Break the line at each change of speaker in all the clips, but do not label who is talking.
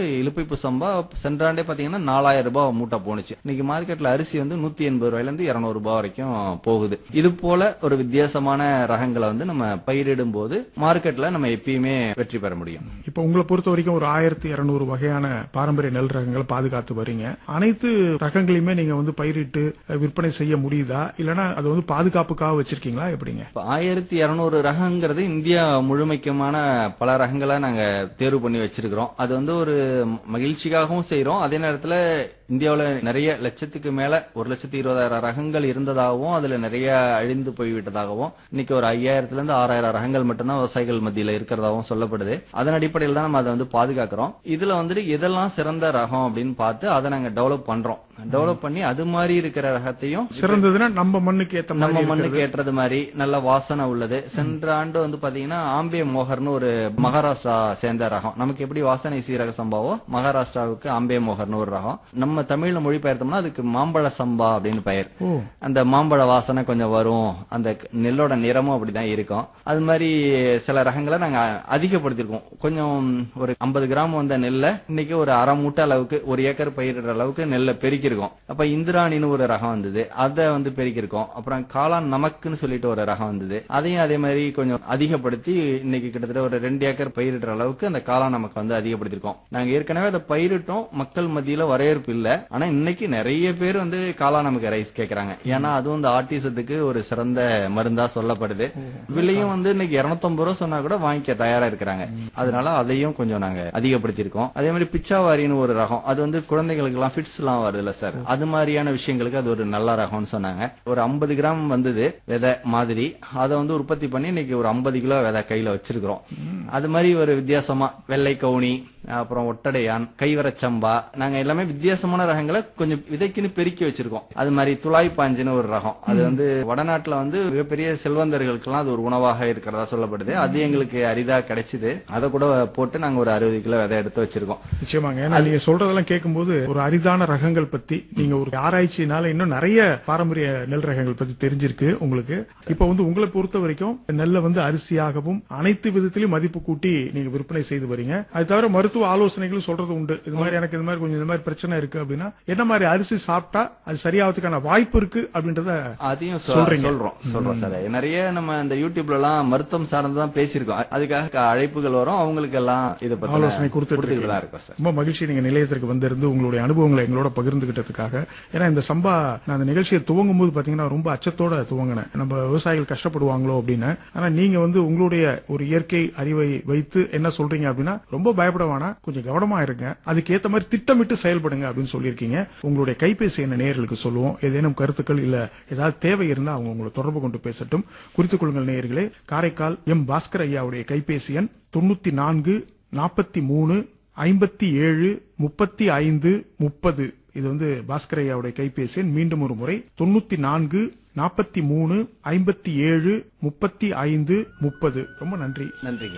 இழுப்பைப்பு சம்பா சென்ற ஆண்டே பாத்தீங்கன்னா நாலாயிரம் ரூபாய் மூட்டை போணுச்சு இன்னைக்கு மார்க்கெட்ல அரிசி வந்து நூத்தி எண்பது ரூபாயில இருந்து இருநூறு ரூபாய் வரைக்கும் போகுது இது போல ஒரு வித்தியாசமான ரகங்களை வந்து நம்ம பயிரிடும் போது மார்க்கெட்ல நம்ம எப்பயுமே வெற்றி பெற முடியும்
இப்போ உங்களை பொறுத்த வரைக்கும் ஒரு ஆயிரத்தி இருநூறு வகையான பாரம்பரிய நெல் ரகங்களை பாதுகாத்து வரீங்க அனைத்து ரகங்களையுமே நீங்க வந்து பயிரிட்டு அஹ், விற்பனை செய்ய முடியுதா இல்லனா அது வந்து பாதுகாப்புக்காக வச்சிருக்கீங்களா எப்படிங்க
இப்ப ஆயிரத்தி இருநூறு ரகங்கிறது இந்தியா முழுமைக்குமான பல ரகங்களை நாங்க தேர்வு பண்ணி வச்சிருக்கிறோம் அது வந்து ஒரு மகிழ்ச்சிக்காகவும் செய்றோம் அதே நேரத்துல இந்தியாவுல நிறைய லட்சத்துக்கு மேல ஒரு லட்சத்தி இருபதாயிரம் ரகங்கள் இருந்ததாகவும் அதுல நிறைய அழிந்து போய்விட்டதாகவும் இன்னைக்கு ஒரு ஐயாயிரத்துல இருந்து ஆறாயிரம் ரகங்கள் மட்டும்தான் விவசாயிகள் மத்தியில இருக்கிறதாகவும் சொல்லப்படுது அதன் அடிப்படையில் தான் நம்ம அதை வந்து பாதுகாக்கிறோம் இதுல வந்துட்டு எதெல்லாம் சிறந்த ரகம் அப்படின்னு பார்த்து அதை நாங்க டெவலப் பண்றோம் டெவலப் பண்ணி அது மாதிரி இருக்கிற ரகத்தையும்
சிறந்ததுன்னா நம்ம மண்ணுக்கு ஏத்த
நம்ம
மாதிரி
மண்ணுக்கு ஏற்றது மாதிரி நல்ல வாசனை உள்ளது சென்ற ஆண்டு வந்து பாத்தீங்கன்னா ஆம்பே மோகர்னு ஒரு மகாராஷ்டிரா சேர்ந்த ரகம் நமக்கு எப்படி வாசனை சீரக சம்பாவோ மகாராஷ்டிராவுக்கு ஆம்பே மோகர்னு ஒரு ரகம் நம்ம தமிழ்ல மொழிபெயர்த்தோம்னா அதுக்கு மாம்பழ சம்பா அப்படின்னு பெயர் அந்த மாம்பழ வாசனை கொஞ்சம் வரும் அந்த க- நெல்லோட நிறமும் அப்படிதான் இருக்கும் அது மாதிரி சில ரகங்களை நாங்க அதிகப்படுத்திருக்கோம் கொஞ்சம் ஒரு ஐம்பது கிராம் வந்த நெல்லை இன்னைக்கு ஒரு அரை மூட்டை அளவுக்கு ஒரு ஏக்கர் பயிரிடுற அளவுக்கு நெல்லை பெருக்கியிருக்கோம் அப்ப இந்திராணின்னு ஒரு ரகம் வந்தது அதை வந்து பெருக்கியிருக்கோம் அப்புறம் காளான் நமக்குன்னு சொல்லிட்டு ஒரு ரகம் வந்தது அதையும் அதே மாதிரி கொஞ்சம் அதிகப்படுத்தி இன்னைக்கு கிட்டத்தட்ட ஒரு ரெண்டு ஏக்கர் பயிரிடுற அளவுக்கு அந்த காளான் நமக்கு வந்து அதிகப்படுத்திருக்கோம் நாங்க ஏற்கனவே அதை பயிரிட்டோம் மக்கள் மத்தியில வரவேற்பு இல்ல ஆனா இன்னைக்கு நிறைய பேர் வந்து காளான் நமக்கு ரைஸ் கேக்குறாங்க ஏன்னா அதுவும் இந்த ஆட்டிசத்துக்கு ஒரு சிறந்த மருந்தா சொல்லப்படுது விலையும் வந்து இன்னைக்கு 250 ரூபா சொன்னா கூட வாங்கிக்க தயாரா இருக்கிறாங்க அதனால அதையும் கொஞ்சம் நாங்க அதிகப்படுத்தியிருக்கோம் அதே மாதிரி பிச்சாவாரின்னு ஒரு ரகம் அது வந்து குழந்தைகளுக்கு எல்லாம் ஃபிட்ஸ் எல்லாம் வருதுல்ல சார் அது மாதிரியான விஷயங்களுக்கு அது ஒரு நல்ல ரகம்னு சொன்னாங்க ஒரு 50 கிராம் வந்தது விதை மாதிரி அதை வந்து உற்பத்தி பண்ணி இன்னைக்கு ஒரு 50 கிலோ விதை கையில வச்சிருக்கிறோம் அது மாதிரி ஒரு வித்தியாசமா வெள்ளை கவுனி அப்புறம் ஒட்டடையான் கைவரச்சம்பா நாங்க எல்லாமே வித்தியாசமான ரகங்களை கொஞ்சம் விதைக்குன்னு பெருக்கி வச்சிருக்கோம் அது மாதிரி துளாய் பாஞ்சுன்னு ஒரு ரகம் அது வந்து வடநாட்டுல வந்து மிகப்பெரிய செல்வந்தர்களுக்கெல்லாம் அது ஒரு உணவாக இருக்கிறதா சொல்லப்படுது அது எங்களுக்கு அரிதா கிடைச்சது அதை கூட போட்டு நாங்க ஒரு அறுபது கிலோ விதை எடுத்து வச்சிருக்கோம்
நிச்சயமாங்க ஏன்னா நீங்க சொல்றதெல்லாம் கேட்கும்போது ஒரு அரிதான ரகங்கள் பத்தி நீங்க ஒரு ஆராய்ச்சினால இன்னும் நிறைய பாரம்பரிய நெல் ரகங்கள் பத்தி தெரிஞ்சிருக்கு உங்களுக்கு இப்ப வந்து உங்களை பொறுத்த வரைக்கும் நெல்லை வந்து அரிசியாகவும் அனைத்து விதத்திலும் மதிப்பு கூட்டி நீங்க விற்பனை செய்து வரீங்க அது தவிர மருத்துவ ஆலோசனைகளும் சொல்றது உண்டு இது மாதிரி எனக்கு இது மாதிரி கொஞ்சம் இந்த மாதிரி பிரச்சனை இருக்கு அப்படின்னா என்ன மாதிரி அரிசி சாப்பிட்டா அது சரியாவதுக்கான வாய்ப்பு இருக்கு அப்படின்றத
அதையும் சொ-
சொல்றீங்க.
சொல்றோம் சொல்றோம் சார் நிறைய நம்ம இந்த யூடியூப்ல எல்லாம் மருத்துவம் சார்ந்துதான் பேசியிருக்கோம் அதுக்காக அழைப்புகள் வரும் அவங்களுக்கு எல்லாம் இதை பத்தி
ஆலோசனை கொடுத்துட்டு
கொடுத்துட்டு தான் இருக்கோம் சார்
ரொம்ப மகிழ்ச்சி நீங்க நிலையத்திற்கு வந்திருந்து உங்களுடைய அனுபவங்களை எங்களோட பகிர்ந்துகிட்டதுக்காக ஏன்னா இந்த சம்பா நான் அந்த நிகழ்ச்சியை துவங்கும் போது பாத்தீங்கன்னா ரொம்ப அச்சத்தோட துவங்கினேன் நம்ம விவசாயிகள் கஷ்டப்படுவாங்களோ அப்படின்னு ஆனா நீங்க வந்து உங்களுடைய ஒரு இயற்கை அறிவை வைத்து என்ன சொல்றீங்க அப்படின்னா ரொம்ப பயப்பட வேணாம் கொஞ்சம் கவனமா இருங்க அதுக்கு ஏத்த மாதிரி திட்டமிட்டு செயல்படுங்க அப்படின்னு சொல்லியிருக்கீங்க உங்களுடைய கைபேசி என்ன நேயர்களுக்கு சொல்லுவோம் ஏதேனும் கருத்துக்கள் இல்ல ஏதாவது தேவை இருந்தா அவங்க உங்களை தொடர்பு கொண்டு பேசட்டும் குறித்துக் கொள்ளுங்கள் நேயர்களே காரைக்கால் எம் பாஸ்கர் ஐயாவுடைய கைபேசி எண் தொண்ணூத்தி நான்கு நாற்பத்தி மூணு ஐம்பத்தி ஏழு முப்பத்தி ஐந்து முப்பது இது வந்து பாஸ்கர் ஐயாவுடைய கைபேசி எண் மீண்டும் ஒரு முறை தொண்ணூத்தி நான்கு நாற்பத்தி மூணு ஐம்பத்தி ஏழு முப்பத்தி ஐந்து முப்பது ரொம்ப நன்றி
நன்றிங்க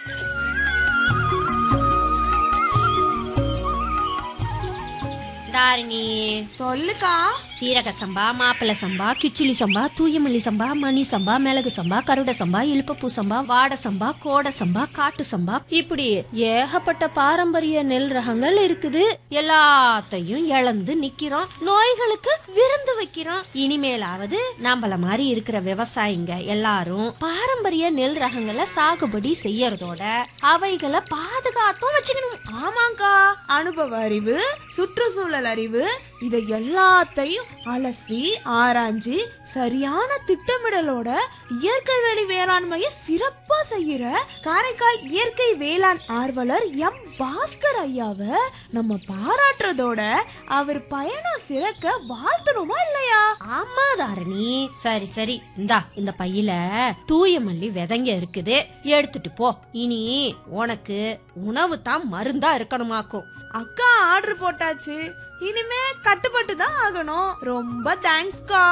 தாரிணி
சொல்லுக்கா
சீரக சம்பா மாப்பிள சம்பா கிச்சிலி சம்பா தூயமல்லி சம்பா மணி சம்பா மிளகு சம்பா கருட சம்பா இழுப்பப்பூ சம்பா வாட சம்பா கோட சம்பா காட்டு சம்பா இப்படி ஏகப்பட்ட பாரம்பரிய நெல் ரகங்கள் இருக்குது எல்லாத்தையும் இழந்து நிக்கிறோம் நோய்களுக்கு விருந்து வைக்கிறோம் இனிமேலாவது நம்மள மாதிரி இருக்கிற விவசாயிங்க எல்லாரும் பாரம்பரிய நெல் ரகங்களை சாகுபடி செய்யறதோட அவைகளை பாதுகாத்தும் வச்சுக்கணும்
ஆமாங்கா அனுபவ அறிவு சுற்றுச்சூழல் அறிவு இதை எல்லாத்தையும் அலசி ஆராய்ஞ்சு சரியான திட்டமிடலோட இயற்கை வேலி வேளாண்மையை சிறப்பா செய்யற காரைக்கால் இயற்கை வேளாண் ஆர்வலர் எம் பாஸ்கர் ஐயாவை நம்ம பாராட்டுறதோட அவர் பயணம் சிறக்க வாழ்த்தணுமா இல்லையா
ஆமா தாரணி சரி சரி இந்தா இந்த பையில தூய மல்லி விதைங்க இருக்குது எடுத்துட்டு போ இனி உனக்கு உணவு தான் மருந்தா இருக்கணுமாக்கும்
அக்கா ஆர்டர் போட்டாச்சு இனிமே கட்டுப்பட்டு தான் ஆகணும் ரொம்ப தேங்க்ஸ்க்கா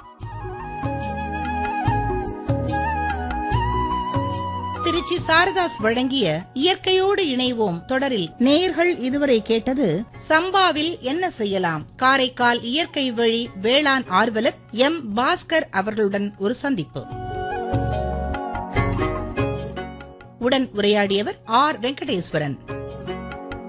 திருச்சி சாரதாஸ் வழங்கிய இயற்கையோடு இணைவோம் தொடரில் நேயர்கள் இதுவரை கேட்டது சம்பாவில் என்ன செய்யலாம் காரைக்கால் இயற்கை வழி வேளாண் ஆர்வலர் எம் பாஸ்கர் அவர்களுடன் ஒரு சந்திப்பு உடன் உரையாடியவர் ஆர் வெங்கடேஸ்வரன்